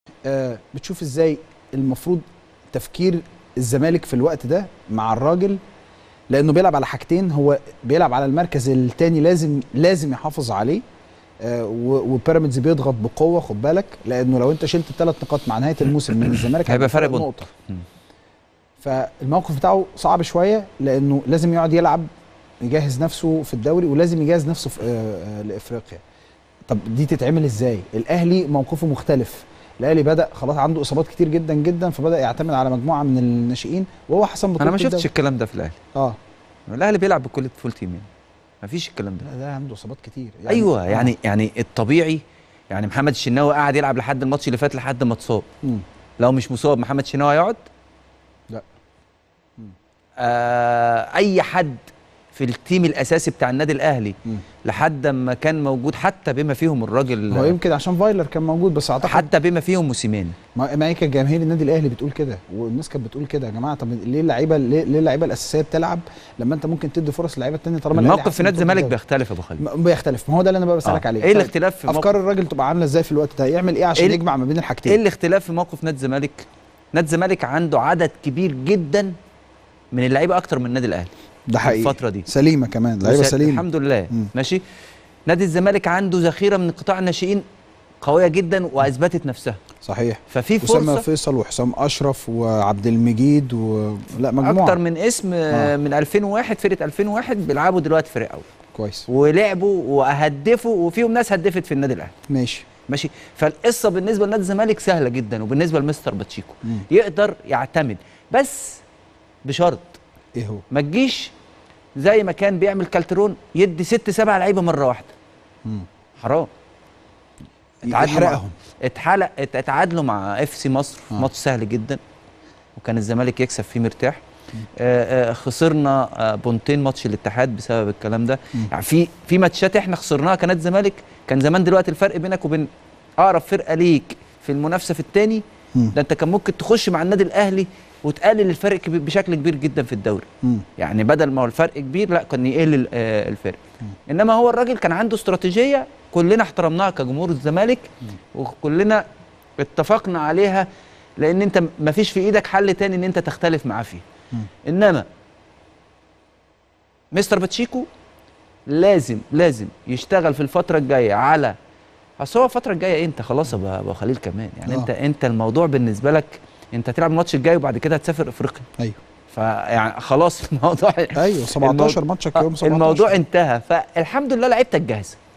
آه بتشوف ازاي المفروض تفكير الزمالك في الوقت ده مع الراجل لانه بيلعب على حاجتين هو بيلعب على المركز الثاني لازم لازم يحافظ عليه آه و- وبيراميدز بيضغط بقوه خد بالك لانه لو انت شلت الثلاث نقاط مع نهايه الموسم من الزمالك هيبقى فرق بونت. نقطه مم. فالموقف بتاعه صعب شويه لانه لازم يقعد يلعب يجهز نفسه في الدوري ولازم يجهز نفسه في آه، آه، لافريقيا طب دي تتعمل ازاي الاهلي موقفه مختلف الاهلي بدا خلاص عنده اصابات كتير جدا جدا فبدا يعتمد على مجموعه من الناشئين وهو حسن بطوله انا ما شفتش الدوري. الكلام ده في الاهلي اه الاهلي بيلعب بكل فول تيم يعني ما فيش الكلام ده لا ده عنده اصابات كتير يعني ايوه آه. يعني يعني الطبيعي يعني محمد الشناوي قاعد يلعب لحد الماتش اللي فات لحد ما اتصاب مم. لو مش مصاب محمد الشناوي هيقعد لا. مم. آه اي حد في التيم الاساسي بتاع النادي الاهلي مم. لحد ما كان موجود حتى بما فيهم الراجل هو يمكن عشان فايلر كان موجود بس اعتقد حتى بما فيهم موسيماني ما ما هي كانت جماهير النادي الاهلي بتقول كده والناس كانت بتقول كده يا جماعه طب ليه اللعيبه ليه, ليه اللعيبه الاساسيه بتلعب لما انت ممكن تدي فرص للعيبه الثانيه طالما الأهلي الموقف في حسم نادي بطولة الزمالك الدوري. بيختلف يا ابو خالد م- بيختلف ما هو ده اللي انا بقى بسالك آه. عليه ايه طيب، الاختلاف في افكار موقف الراجل تبقى عامله ازاي في الوقت ده يعمل ايه عشان إيه ال- يجمع ما بين ايه الحاجتين الاختلاف في موقف نادي الزمالك نادي الزمالك عنده عدد كبير جدا من اللعيبه اكتر من النادي الاهلي ده حقيقي الفتره دي سليمه كمان لعيبه وس- سليمه الحمد لله مم. ماشي نادي الزمالك عنده ذخيره من قطاع الناشئين قويه جدا واثبتت نفسها صحيح ففي اسامه فرصه فيصل وحسام اشرف وعبد المجيد و... لا مجموعه اكتر من اسم آه. آه. من 2001 فرقه 2001 بيلعبوا دلوقتي فرق اول كويس ولعبوا وهدفوا وفيهم ناس هدفت في النادي الاهلي ماشي ماشي فالقصه بالنسبه لنادي الزمالك سهله جدا وبالنسبه لمستر باتشيكو مم. يقدر يعتمد بس بشرط ايه هو ما تجيش زي ما كان بيعمل كالترون يدي ست سبع لعيبه مره واحده مم. حرام اتعادلوا مع- يحرقهم اتحلق ات- اتعادلوا مع اف سي مصر آه. ماتش سهل جدا وكان الزمالك يكسب فيه مرتاح آه آه خسرنا آه بونتين ماتش الاتحاد بسبب الكلام ده مم. يعني في في ماتشات احنا خسرناها كنادي الزمالك كان زمان دلوقتي الفرق بينك وبين اقرب فرقه ليك في المنافسه في الثاني مم. ده انت كان ممكن تخش مع النادي الاهلي وتقلل الفرق كبير- بشكل كبير جدا في الدوري مم. يعني بدل ما هو الفرق كبير لا كان يقل ال- آه، الفرق انما هو الراجل كان عنده استراتيجيه كلنا احترمناها كجمهور الزمالك وكلنا اتفقنا عليها لان انت ما فيش في ايدك حل تاني ان انت تختلف معاه فيه مم. انما مستر باتشيكو لازم لازم يشتغل في الفتره الجايه على اصل هو الفتره الجايه انت خلاص يا أبو- ابو خليل كمان يعني آه. انت انت الموضوع بالنسبه لك انت هتلعب الماتش الجاي وبعد كده هتسافر افريقيا ايوه فيعني خلاص الموضوع ايوه 17 ماتشك يوم 17 الموضوع انتهى فالحمد لله لعيبتك جاهزه